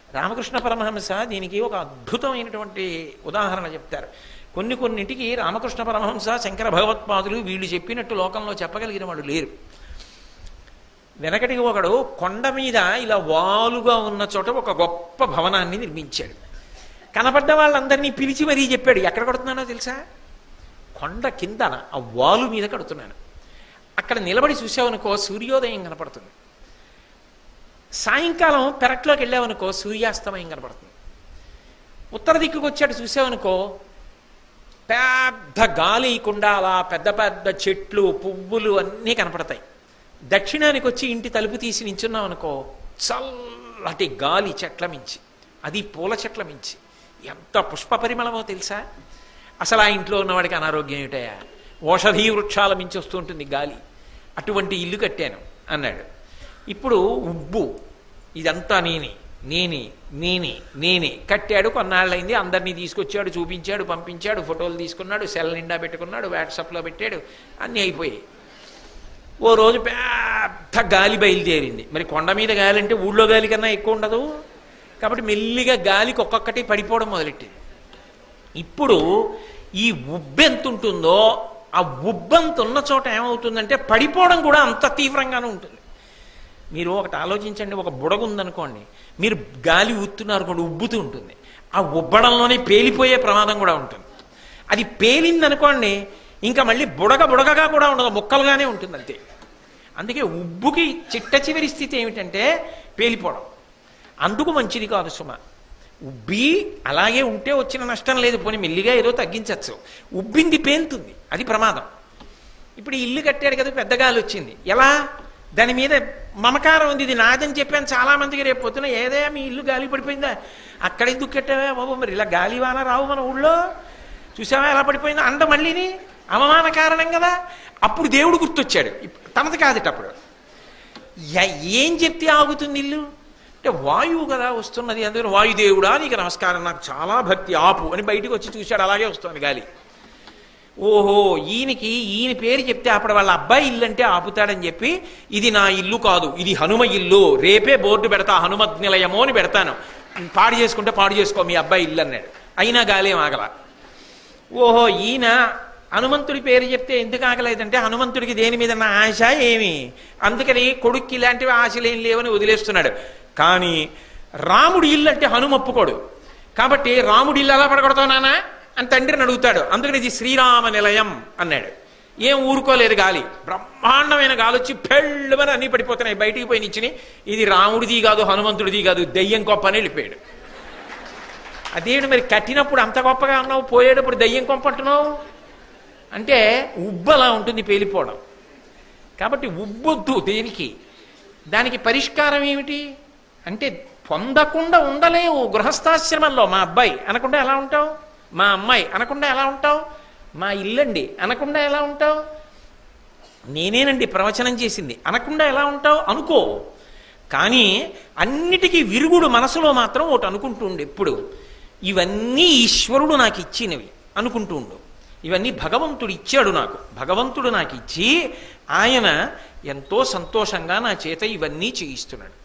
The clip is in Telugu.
రామకృష్ణ పరమహంస దీనికి ఒక అద్భుతమైనటువంటి ఉదాహరణ చెప్తారు కొన్ని కొన్నింటికి రామకృష్ణ పరమహంస శంకర భగవత్పాదులు వీళ్ళు చెప్పినట్టు లోకంలో చెప్పగలిగిన వాళ్ళు లేరు వెనకటికి ఒకడు కొండ మీద ఇలా వాలుగా ఉన్న చోట ఒక గొప్ప భవనాన్ని నిర్మించాడు కనపడ్డ వాళ్ళందరినీ పిలిచి మరీ చెప్పాడు ఎక్కడ కడుతున్నానో తెలుసా కొండ కిందన ఆ వాలు మీద కడుతున్నాను అక్కడ నిలబడి చూసావనుకో సూర్యోదయం కనపడుతుంది సాయంకాలం పెరట్లోకి వెళ్ళావనుకో సూర్యాస్తమయం కనపడుతుంది ఉత్తర దిక్కుకు వచ్చాడు చూసావనుకో పెద్ద గాలి ఇయకుండా అలా పెద్ద పెద్ద చెట్లు పువ్వులు అన్నీ కనపడతాయి దక్షిణానికి వచ్చి ఇంటి తలుపు తీసి నించున్నాం అనుకో చల్లటి గాలి చెట్ల మించి అది పూల చెట్ల మించి ఎంత పుష్ప పరిమళమో తెలుసా అసలు ఆ ఇంట్లో ఉన్నవాడికి అనారోగ్యం ఏమిటయా ఓషధీ వృక్షాల మించి వస్తూ ఉంటుంది గాలి అటువంటి ఇల్లు కట్టాను అన్నాడు ఇప్పుడు ఉబ్బు ఇదంతా నేనే నేనే నేనే నేనే కట్టాడు కొన్నాళ్ళైంది అందరినీ తీసుకొచ్చాడు చూపించాడు పంపించాడు ఫోటోలు తీసుకున్నాడు సెల్ నిండా పెట్టుకున్నాడు వాట్సాప్లో పెట్టాడు అన్నీ అయిపోయాయి ఓ రోజు పెద్ద గాలి బయలుదేరింది మరి కొండ మీద గాలి అంటే ఊళ్ళో గాలి కన్నా ఎక్కువ ఉండదు కాబట్టి మెల్లిగా గాలికి ఒక్కొక్కటి పడిపోవడం మొదలెట్టింది ఇప్పుడు ఈ ఉబ్బెంత ఉంటుందో ఆ ఉబ్బంత ఉన్న చోట ఏమవుతుందంటే పడిపోవడం కూడా అంత తీవ్రంగానే ఉంటుంది మీరు ఒకటి ఆలోచించండి ఒక బుడగ ఉందనుకోండి మీరు గాలి ఊతున్నారు కూడా ఉబ్బుతూ ఉంటుంది ఆ ఉబ్బడంలోనే పేలిపోయే ప్రమాదం కూడా ఉంటుంది అది పేలిందనుకోండి ఇంకా మళ్ళీ బుడగ బుడగగా కూడా ఉండదు ముక్కలుగానే ఉంటుంది అంతే అందుకే ఉబ్బుకి చిట్ట చివరి స్థితి ఏమిటంటే పేలిపోవడం అందుకు మంచిది కాదు సుమ ఉబ్బి అలాగే ఉంటే వచ్చిన నష్టం లేదు పోనీ మెల్లిగా ఏదో తగ్గించవచ్చు ఉబ్బింది పేలుతుంది అది ప్రమాదం ఇప్పుడు ఈ ఇల్లు కట్టాడు కదా పెద్ద గాలి వచ్చింది ఎలా దాని మీద మమకారం ఉంది ఇది నాదని చెప్పాను చాలా మందికి రేపు పొద్దున ఏదే మీ ఇల్లు గాలి పడిపోయిందా అక్కడ ఎందుకు కట్టావా బాబు మరి ఇలా గాలి వాన రావు మన ఊళ్ళో చూసావా ఎలా పడిపోయిందో అండ మళ్ళీని అవమాన కారణం కదా అప్పుడు దేవుడు గుర్తొచ్చాడు ఇప్- తనది కాదట అప్పుడు య- ఏం చెప్తే ఆగుతుంది ఇల్లు అంటే వాయువు కదా వస్తున్నది అందుకని వాయుదేవుడా నీకు నమస్కారం నాకు చాలా భక్తి ఆపు అని బయటికి వచ్చి చూశాడు అలాగే వస్తుంది గాలి ఓహో ఈయనకి ఈయన పేరు చెప్తే అప్పుడు వాళ్ళ అబ్బాయి ఇల్లు అంటే ఆపుతాడని చెప్పి ఇది నా ఇల్లు కాదు ఇది హనుమ ఇల్లు రేపే బోర్డు పెడతా హనుమత్ నిలయమో అని పెడతాను పాడు చేసుకుంటే పాడు చేసుకో మీ అబ్బాయి ఇల్లు అన్నాడు అయినా గాలేం ఆగల ఓహో ఈయన హనుమంతుడి పేరు చెప్తే ఎందుకు ఆగలేదంటే హనుమంతుడికి దేని మీద నా ఆశ ఏమి అందుకని కొడుక్కి ఇలాంటివి ఆశలు ఏం లేవని వదిలేస్తున్నాడు కానీ రాముడి ఇల్లు అంటే హనుమ ఒప్పుకోడు కాబట్టి రాముడి ఇల్లు ఎలా పడగొడతావు నానా అని తండ్రిని అడుగుతాడు అందుకని ఇది శ్రీరామ నిలయం అన్నాడు ఏం ఊరుకోలేదు గాలి బ్రహ్మాండమైన గాలి వచ్చి పెళ్ళమని అన్ని పడిపోతున్నాయి బయటికి పోయి నిచ్చిని ఇది రాముడిది కాదు హనుమంతుడిది కాదు దెయ్యం గొప్ప అని వెళ్ళిపోయాడు అదేంటి మరి కట్టినప్పుడు అంత గొప్పగా ఉన్నావు పోయేటప్పుడు దయ్యం కొంప అంటున్నావు అంటే ఉబ్బు అలా ఉంటుంది పేలిపోవడం కాబట్టి ఉబ్బొద్దు దేనికి దానికి పరిష్కారం ఏమిటి అంటే పొందకుండా ఉండలేవు గృహస్థాశ్రమంలో మా అబ్బాయి అనకుండా ఎలా ఉంటావు మా అమ్మాయి అనకుండా ఎలా ఉంటావు మా ఇల్లండి అనకుండా ఎలా ఉంటావు నేనేనండి ప్రవచనం చేసింది అనకుండా ఎలా ఉంటావు అనుకో కానీ అన్నిటికీ విరుగుడు మనసులో మాత్రం ఒకటి అనుకుంటూ ఉండు ఎప్పుడు ఇవన్నీ ఈశ్వరుడు నాకు ఇచ్చినవి అనుకుంటూ ఉండు ఇవన్నీ భగవంతుడు ఇచ్చాడు నాకు భగవంతుడు నాకు ఇచ్చి ఆయన ఎంతో సంతోషంగా నా చేత ఇవన్నీ చేయిస్తున్నాడు